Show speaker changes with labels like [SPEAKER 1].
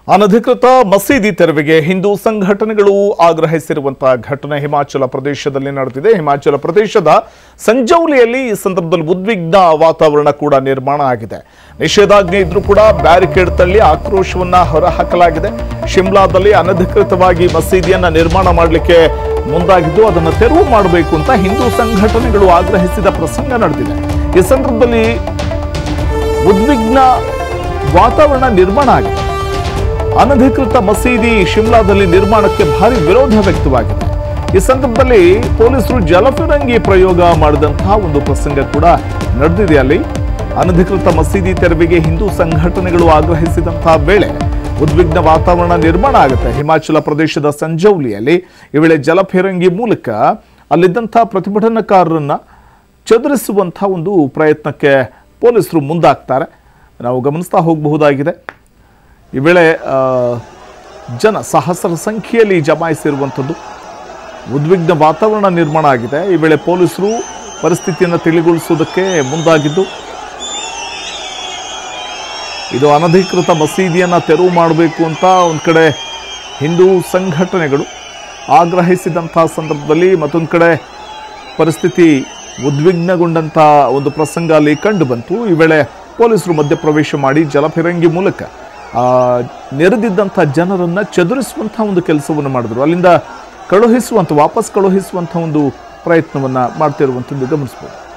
[SPEAKER 1] ಅನಧಿಕೃತ ಮಸೀದಿ ತೆರವಿಗೆ ಹಿಂದೂ ಸಂಘಟನೆಗಳು ಆಗ್ರಹಿಸಿರುವಂತಹ ಘಟನೆ ಹಿಮಾಚಲ ಪ್ರದೇಶದಲ್ಲಿ ನಡೆದಿದೆ ಹಿಮಾಚಲ ಪ್ರದೇಶದ ಸಂಜೌಲಿಯಲ್ಲಿ ಈ ಸಂದರ್ಭದಲ್ಲಿ ಉದ್ವಿಗ್ನ ವಾತಾವರಣ ಕೂಡ ನಿರ್ಮಾಣ ಆಗಿದೆ ನಿಷೇಧಾಜ್ಞೆ ಇದ್ರೂ ಕೂಡ ಬ್ಯಾರಿಕೇಡ್ ತಳ್ಳಿ ಆಕ್ರೋಶವನ್ನ ಹೊರಹಾಕಲಾಗಿದೆ ಶಿಮ್ಲಾದಲ್ಲಿ ಅನಧಿಕೃತವಾಗಿ ಮಸೀದಿಯನ್ನ ನಿರ್ಮಾಣ ಮಾಡಲಿಕ್ಕೆ ಮುಂದಾಗಿದ್ದು ಅದನ್ನು ತೆರವು ಮಾಡಬೇಕು ಅಂತ ಹಿಂದೂ ಸಂಘಟನೆಗಳು ಆಗ್ರಹಿಸಿದ ಪ್ರಸಂಗ ನಡೆದಿದೆ ಈ ಸಂದರ್ಭದಲ್ಲಿ ಉದ್ವಿಗ್ನ ವಾತಾವರಣ ನಿರ್ಮಾಣ ಆಗಿದೆ ಅನಧಿಕೃತ ಮಸೀದಿ ಶಿಮ್ಲಾದಲ್ಲಿ ನಿರ್ಮಾಣಕ್ಕೆ ಭಾರಿ ವಿರೋಧ ವ್ಯಕ್ತವಾಗಿದೆ ಈ ಸಂದರ್ಭದಲ್ಲಿ ಪೊಲೀಸರು ಜಲಫಿರಂಗಿ ಪ್ರಯೋಗ ಮಾಡಿದಂತಹ ಒಂದು ಪ್ರಸಂಗ ಕೂಡ ನಡೆದಿದೆ ಅಲ್ಲಿ ಅನಧಿಕೃತ ಮಸೀದಿ ತೆರವಿಗೆ ಹಿಂದೂ ಸಂಘಟನೆಗಳು ಆಗ್ರಹಿಸಿದಂತಹ ವೇಳೆ ಉದ್ವಿಗ್ನ ವಾತಾವರಣ ನಿರ್ಮಾಣ ಆಗುತ್ತೆ ಹಿಮಾಚಲ ಪ್ರದೇಶದ ಸಂಜೌಲಿಯಲ್ಲಿ ಈ ವೇಳೆ ಜಲಫಿರಂಗಿ ಮೂಲಕ ಅಲ್ಲಿದ್ದಂತಹ ಪ್ರತಿಭಟನಾಕಾರರನ್ನ ಚದುರಿಸುವಂತಹ ಒಂದು ಪ್ರಯತ್ನಕ್ಕೆ ಪೊಲೀಸರು ಮುಂದಾಗ್ತಾರೆ ನಾವು ಗಮನಿಸ್ತಾ ಹೋಗಬಹುದಾಗಿದೆ ಈ ವೇಳೆ ಆ, ಜನ ಸಹಸ್ರ ಸಂಖ್ಯೆಯಲ್ಲಿ ಜಮಾಯಿಸಿರುವಂಥದ್ದು ಉದ್ವಿಗ್ನ ವಾತಾವರಣ ನಿರ್ಮಾಣ ಆಗಿದೆ ಈ ವೇಳೆ ಪೊಲೀಸರು ಪರಿಸ್ಥಿತಿಯನ್ನು ತಿಳಿಗೊಳಿಸುವುದಕ್ಕೆ ಮುಂದಾಗಿದ್ದು ಇದು ಅನಧಿಕೃತ ಮಸೀದಿಯನ್ನು ತೆರವು ಮಾಡಬೇಕು ಅಂತ ಒಂದು ಕಡೆ ಹಿಂದೂ ಸಂಘಟನೆಗಳು ಆಗ್ರಹಿಸಿದಂಥ ಸಂದರ್ಭದಲ್ಲಿ ಮತ್ತೊಂದು ಕಡೆ ಪರಿಸ್ಥಿತಿ ಉದ್ವಿಗ್ನಗೊಂಡಂಥ ಒಂದು ಪ್ರಸಂಗ ಅಲ್ಲಿ ಕಂಡು ಬಂತು ಈ ವೇಳೆ ಪೊಲೀಸರು ಮಧ್ಯಪ್ರವೇಶ ಮಾಡಿ ಜಲಫಿರಂಗಿ ಮೂಲಕ ಆ, ನೆರೆದಿದ್ದಂಥ ಜನರನ್ನ ಚದುರಿಸುವಂಥ ಒಂದು ಕೆಲಸವನ್ನು ಮಾಡಿದ್ರು ಅಲ್ಲಿಂದ ಕಳುಹಿಸುವಂಥ ವಾಪಸ್ ಕಳುಹಿಸುವಂಥ ಒಂದು ಪ್ರಯತ್ನವನ್ನ ಮಾಡ್ತಿರುವಂಥದ್ದು ಗಮನಿಸ್ಬೋದು